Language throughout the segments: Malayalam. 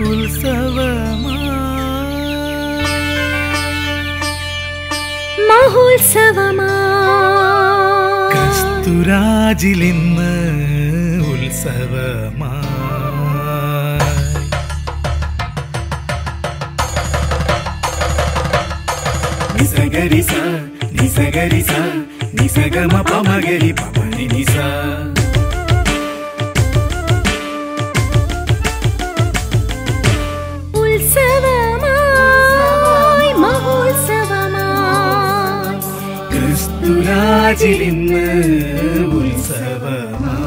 ഉത്സവമാ മഹോത്സവമാ ക്രിസ്തുരാജിലിന്ന് ഉത്സവമാ നിസഗരിസ നിസഗരിസ നിസഗമ പമഗരി പമനി നിസ ഉത്സവമായി മഹോത്സവമായി ക്രിസ്തുരാജിലിന്ന് ഉത്സവമായി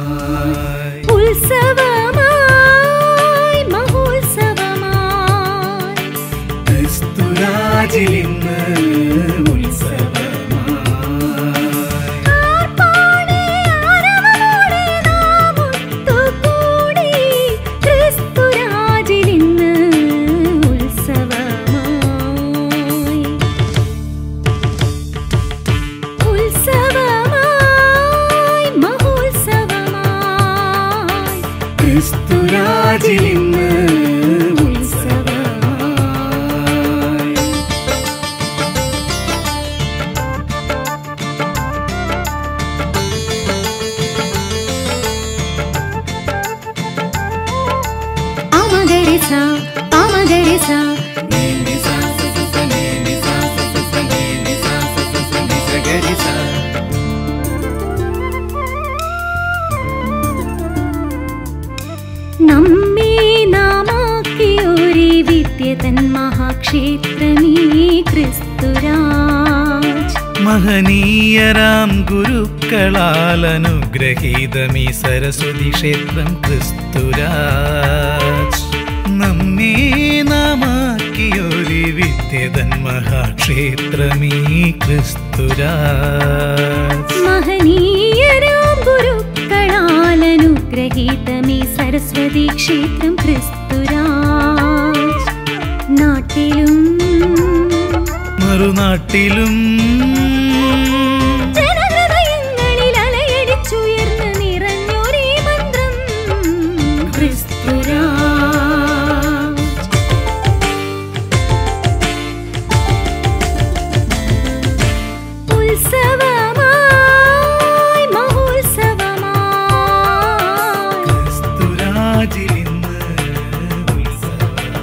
ഉത്സവമായി മഹോത്സവമായി ക്രിസ്തുരാജിലിന്ന് ഉത്സവമായി ആർപ്പാടെ ആരവമോടെ നാം ഒത്തുകൂടി ക്രിസ്തുരാജിലിന്ന് ഉത്സവമായി ഉത്സവമായി മഹോത്സവമായി ക്രിസ്തുരാജിലിന്ന് ഉത്സവമായി അമഗരിസ അമഗരിസ നമ്മെ നാമാക്കിയൊരു വിദ്യതൻ മഹാക്ഷേത്രമീ ക്രിസ്തുരാജ് മഹനീയരാം ഗുരുക്കളാൽ അനുഗ്രഹീതമീ സരസ്വതി ക്ഷേത്രം ക്രിസ്തുരാജ് നമ്മെ നാമാക്കിയൊരു വിദ്യതൻ മഹാക്ഷേത്രമീ ക്രിസ്തുരാജ് മഹനീയരാം ഗുരുക്കളാൽ അനുഗ്രഹീതമീ സരസ്വതി ക്ഷേത്രം ക്രിസ്തുരാജ് നാട്ടിലും മറുനാട്ടിലും ജനഹൃദയങ്ങളിൽ അലയടിച്ചുയർന്ന് നിറഞ്ഞൊരേ മന്ത്രം ക്രിസ്തുരാജ് ഉത്സവമായി മഹോത്സവമായി ക്രിസ്തുരാജിലിന്ന് ഉത്സവം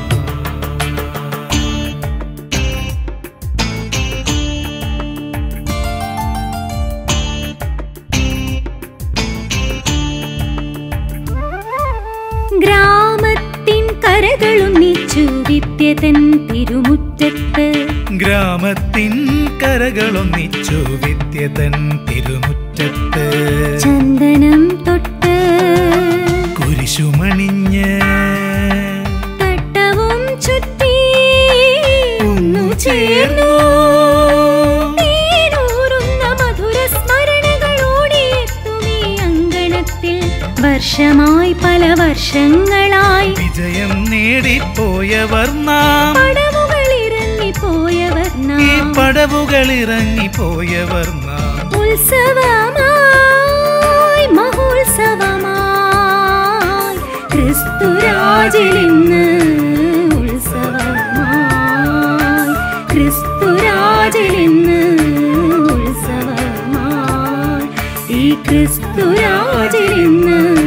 ഗ്രാമത്തിൻ കരകളൊന്നിച്ചു വിദ്യതൻ തിരുമുറ്റത്ത് ഗ്രാമത്തിൻ കരകളൊന്നിച്ചു വിദ്യതൻ തിരുമുറ്റത്ത് ചന്ദനം തൊട്ട് കുരിശുമണിഞ്ഞ് തട്ടവും ചുറ്റി ഒന്നു ചേർന്നു തേനൂറുന്ന മധുര സ്മരണകളോടെ എത്തുമീ അങ്കണത്തിൽ വർഷമായി പല വർഷങ്ങളായി വിജയം നേടിപ്പോയവർ നാം പടവുകൾ ഇറങ്ങിപ്പോയവർ ഈ നാം പടവുകൾ ഇറങ്ങിപ്പോയവർ നാം ഉത്സവമായി മഹോത്സവമായി ക്രിസ്തുരാജിലിന്ന് ഉത്സവമായി ക്രിസ്തുരാജിലിന്ന് ഉത്സവമായി ഈ ക്രിസ്തുരാജിലിന്ന്